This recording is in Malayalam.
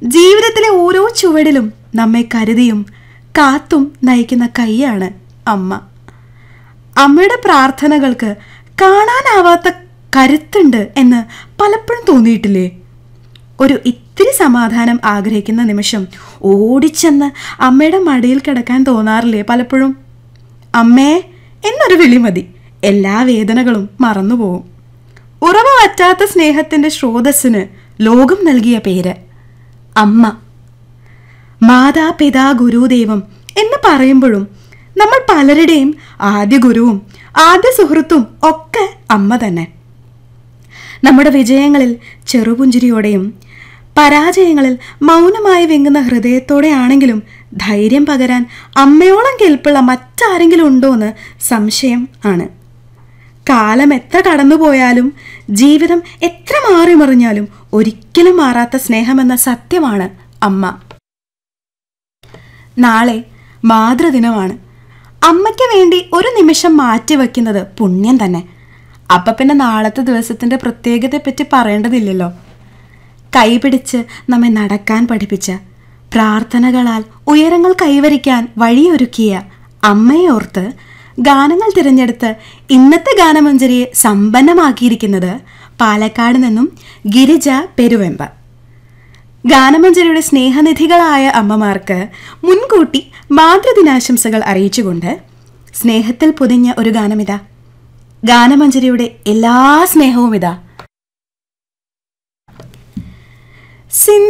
ജീവിതത്തിലെ ഓരോ ചുവടിലും നമ്മെ കരുതിയും കാത്തും നയിക്കുന്ന കൈയാണ് അമ്മ അമ്മയുടെ പ്രാർത്ഥനകൾക്ക് കാണാനാവാത്ത കരുത്തുണ്ട് എന്ന് പലപ്പോഴും തോന്നിയിട്ടില്ലേ ഒരു ഇത്തിരി സമാധാനം ആഗ്രഹിക്കുന്ന നിമിഷം ഓടിച്ചെന്ന് അമ്മയുടെ മടിയിൽ കിടക്കാൻ തോന്നാറില്ലേ പലപ്പോഴും അമ്മേ എന്നൊരു വിളി മതി എല്ലാ വേദനകളും മറന്നുപോകും ഉറവ വറ്റാത്ത സ്നേഹത്തിന്റെ സ്രോതസ്സിന് ലോകം നൽകിയ പേര് അമ്മ മാതാ പിതാ ഗുരുദേവം എന്ന് പറയുമ്പോഴും നമ്മൾ പലരുടെയും ആദ്യ ഗുരുവും ആദ്യ സുഹൃത്തും ഒക്കെ അമ്മ തന്നെ നമ്മുടെ വിജയങ്ങളിൽ ചെറുപുഞ്ചിരിയോടെയും പരാജയങ്ങളിൽ മൗനമായി വെങ്ങുന്ന ഹൃദയത്തോടെയാണെങ്കിലും ധൈര്യം പകരാൻ അമ്മയോളം കേൾപ്പുള്ള മറ്റാരെങ്കിലും ഉണ്ടോ എന്ന് സംശയം ആണ് കാലം എത്ര കടന്നുപോയാലും ജീവിതം എത്ര മാറി മറിഞ്ഞാലും ഒരിക്കലും മാറാത്ത സ്നേഹമെന്ന സത്യമാണ് അമ്മ നാളെ മാതൃദിനമാണ് അമ്മയ്ക്ക് വേണ്ടി ഒരു നിമിഷം മാറ്റിവെക്കുന്നത് പുണ്യം തന്നെ അപ്പൊ പിന്നെ നാളത്തെ ദിവസത്തിന്റെ പ്രത്യേകതയെപ്പറ്റി പറയേണ്ടതില്ലല്ലോ കൈപിടിച്ച് നമ്മെ നടക്കാൻ പഠിപ്പിച്ച പ്രാർത്ഥനകളാൽ ഉയരങ്ങൾ കൈവരിക്കാൻ വഴിയൊരുക്കിയ അമ്മയെ ഓർത്ത് ഗാനങ്ങൾ തിരഞ്ഞെടുത്ത് ഇന്നത്തെ ഗാനമഞ്ജരിയെ സമ്പന്നമാക്കിയിരിക്കുന്നത് പാലക്കാട് നിന്നും ഗിരിജ പെരുവെമ്പ ഗാനമഞ്ജരിയുടെ സ്നേഹനിധികളായ അമ്മമാർക്ക് മുൻകൂട്ടി മാതൃദിനാശംസകൾ അറിയിച്ചുകൊണ്ട് സ്നേഹത്തിൽ പൊതിഞ്ഞ ഒരു ഗാനമിതാ ഗാനമഞ്ജരിയുടെ എല്ലാ സ്നേഹവും ഇതാ സിന്ധു